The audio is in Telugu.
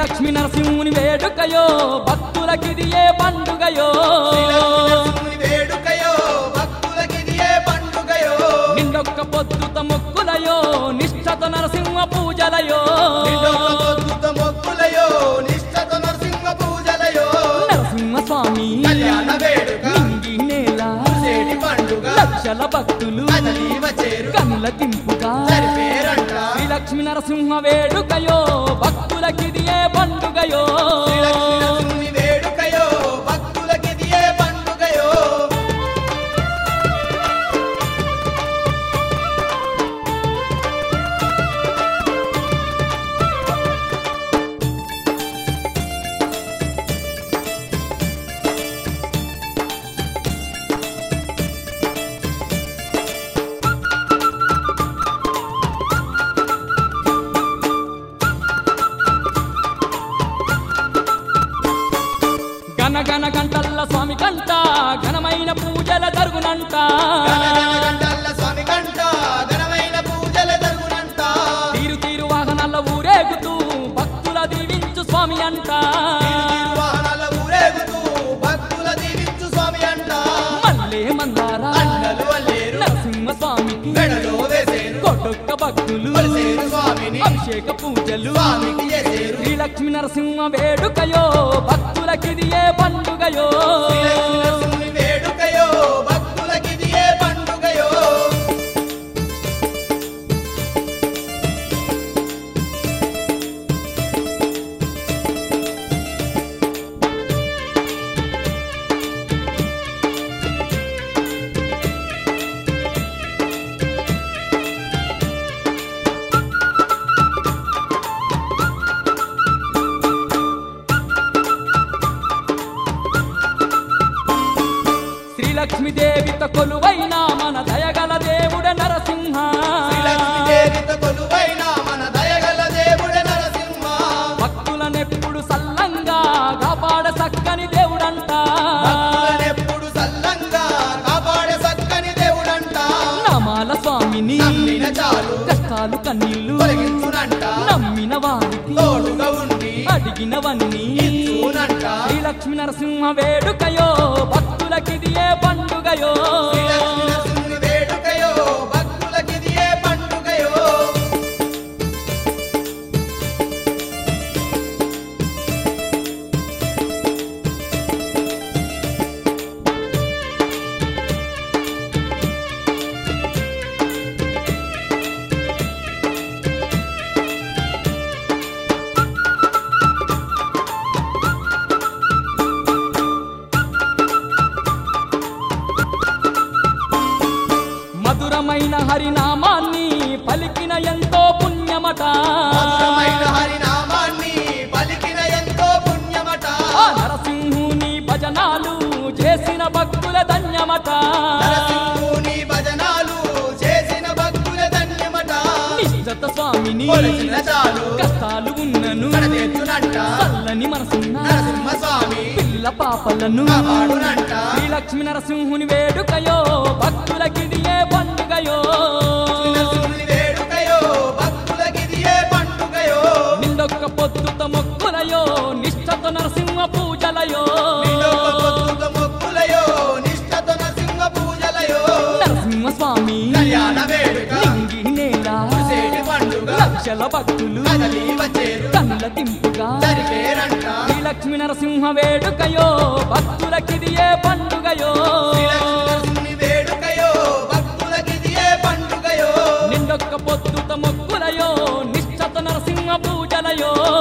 లక్ష్మీ నరసింహుని వేడుకయో భక్తులకిది ఏ పండుగయో శ్రీలక్ష్మీ వేడుకయో భక్తులకిది ఏ పండుగయో నిండొక్క పొద్దుత మొక్కులయో నిష్ఠత నరసింహ పూజలయో నిండొక్క పొద్దుత మొక్కులయో నిష్ఠత నరసింహ పూజలయో నరసింహ స్వామి కళ్యాణ వేడుక నింగి నేల సేటి పండుగ లక్షల భక్తులు కదలి వచ్చేరు కనుల తింపుగా సరిపేరంట శ్రీ లక్ష్మీ నరసింహ వేడుకయో భక్తులకిది ఏ పండుగయో శ్రీలక్ష్మీ నరసింహుని వేడుకయో భక్తులకిది ఏ పండుగయో గనగన గంటల్ల స్వామి కంట ఘనమైన పూజల జరుగునంట గణగణ గంటల్ల స్వామి కంట ఘనమైన పూజల జరుగునంట తీరు తీరు వాహనాల ఊరేగుతూ భక్తుల దీవించు స్వామి అంట వాహనాల ఊరేగుతూ భక్తుల దీవించు స్వామి అంట మల్లే మందారా అండలు అల్లేరు నరసింహ స్వామికి మెడలో వేసేరు కొట్టొక్క భక్తులు కొలిసేరు స్వామిని అభిషేక పూజలు స్వామికి చేసేరు శ్రీ లక్ష్మీ నరసింహ వేడుకయో భక్తులకిది ఏ పండుగయో శ్రీలక్ష్మీ నరసింహుని వేడుకయో భక్తులకిది ఏ పండుగయో శ్రీ లక్ష్మీదేవితో కొలువైన మన దయగల దేవుడ నరసింహ శ్రీలక్ష్మీదేవితో కొలువైన మన దయగల దేవుడే నరసింహ భక్తులనెప్పుడు సల్లంగా కాపాడ చక్కని దేవుడంట భక్తులనెప్పుడు సల్లంగా కాపాడే సక్కని దేవుడంట నమాల స్వామిని నమ్మిన చాలు కష్టాలు కన్నీళ్లు తొలగించునంట నమ్మిన వారికి తోడుగా ఉండి అడిగినవన్నీ ఇచ్చునంట శ్రీ లక్ష్మీ నరసింహ వేడుకయో భక్తులకిది ఏ పండుగయో శ్రీలక్ష్మీ నరసింహుని వేడుకయో భక్తులకిది ఏ పండుగయో మధురమైన హరినామాన్ని పలికిన ఎంతో పుణ్యమట మధురమైన హరినామాన్ని పలికిన ఎంతో పుణ్యమట ఆ నరసింహుని భజనాలు చేసిన భక్తుల ధన్యమట నరసింహుని భజనాలు చేసిన భక్తుల ధన్యమట నిశ్చత స్వామిని కొలిచిన చాలు కష్టాలు ఉన్నను కడతెత్తునంట చల్లని మనసున్న నరసింహ స్వామి పిల్ల పాపలను కాపాడునంట శ్రీ లక్ష్మీ నరసింహుని వేడుకయో భక్తులకిది ఏ పండుగయో నరసింహుని వేడుకయో భక్తులకిది ఏ పండుగయో నిండొక్క పొద్దుత మొక్కులయో నిష్ఠతో నరసింహ పూజలయో నిండొక్క పొద్దుత మొక్కులయో నిష్ఠతో నరసింహ పూజలయో నరసింహ స్వామి కళ్యాణ వేడుక నింగి నేల సేటి పండుగ లక్షల భక్తులు కదలి వచ్చేరు కళ్ళ తింపుగా సరిపేరంట శ్రీ లక్ష్మీ నరసింహ వేడుకయో భక్తులకిది ఏ పండుగయో శ్రీలక్ష్మీ నరసింహుని వేడుకయో భక్తులకిది ఏ పండుగయో నిండొక్క పొద్దుత మొక్కులయో నిష్ఠత నరసింహ పూజలయో